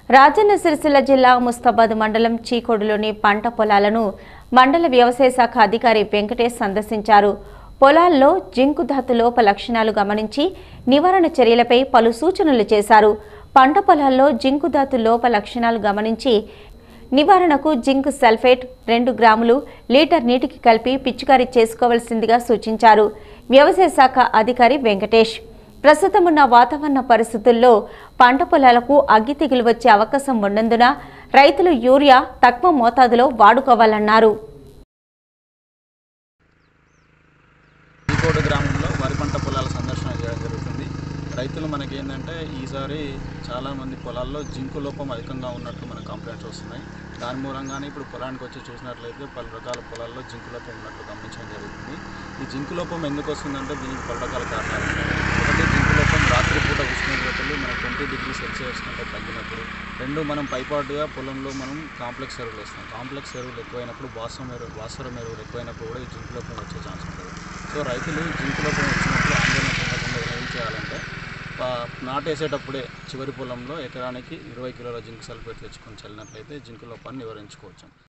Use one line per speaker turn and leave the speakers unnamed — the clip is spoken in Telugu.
రాజన్న సిరిసిల్ల జిల్లా ముస్తాబాద్ మండలం చీకోడులోని పంట పొలాలను మండల వ్యవసాయ శాఖ అధికారి వెంకటేష్ సందర్శించారు పొలాల్లో జింకు ధాతు లోప లక్షణాలు గమనించి నివారణ చర్యలపై పలు సూచనలు చేశారు పంట పొలాల్లో జింకు ధాతు లోప లక్షణాలు గమనించి నివారణకు జింక్ సల్ఫేట్ రెండు గ్రాములు లీటర్ నీటికి కలిపి పిచికారీ చేసుకోవాల్సిందిగా సూచించారు వ్యవసాయ శాఖ అధికారి వెంకటేష్ ప్రస్తుతం ఉన్న వాతావరణ పరిస్థితుల్లో పంట పొలాలకు అగ్గి తెగులు వచ్చే అవకాశం ఉన్నందున రైతులు యూరియా తక్కువ మోతాదులో వాడుకోవాలన్నారు
ఈకోడు గ్రామంలో వరి పంట పొలాల సందర్శన చేయడం జరుగుతుంది రైతులు మనకి ఏంటంటే ఈసారి చాలామంది పొలాల్లో జింకు లోపం అధికంగా ఉన్నట్లు మనకు కంప్లైంట్స్ వస్తున్నాయి దాని మూలంగానే ఇప్పుడు పొలానికి వచ్చి చూసినట్లయితే పలు రకాల పొలాల్లో జింకు లోపం ఉన్నట్లు గమనించడం జరుగుతుంది ఈ జింకు లోపం ఎందుకు వస్తుందంటే దీనికి పలు రకాల కారణాలు ఉన్నాయి ఒకటి జింకు లోపం రాత్రిపూట ఉష్ణోగ్రతలు మన ట్వంటీ డిగ్రీ సెల్సియస్ కంటే తగ్గినప్పుడు రెండు మనం పైపాటుగా పొలంలో మనం కాంప్లెక్స్ ఎరువులు వేస్తాం కాంప్లెక్స్ ఎరువులు ఎక్కువైనప్పుడు బాసం ఎరువు భాస్వరం ఎరువులు ఎక్కువైనప్పుడు కూడా ఈ జింకు లోపం వచ్చే ఛాన్స్ ఉంటుంది సో రైతులు జింకు లోపం వచ్చినప్పుడు ఆందోళన చెందకుండా ఏం చేయాలంటే పా- నాటేసేటప్పుడే చివరి పొలంలో ఎకరానికి ఇరవై కిలోల జింక్ సల్ఫేట్ తెచ్చుకొని చల్లినట్లయితే జింకు లోపాన్ని నివారించుకోవచ్చు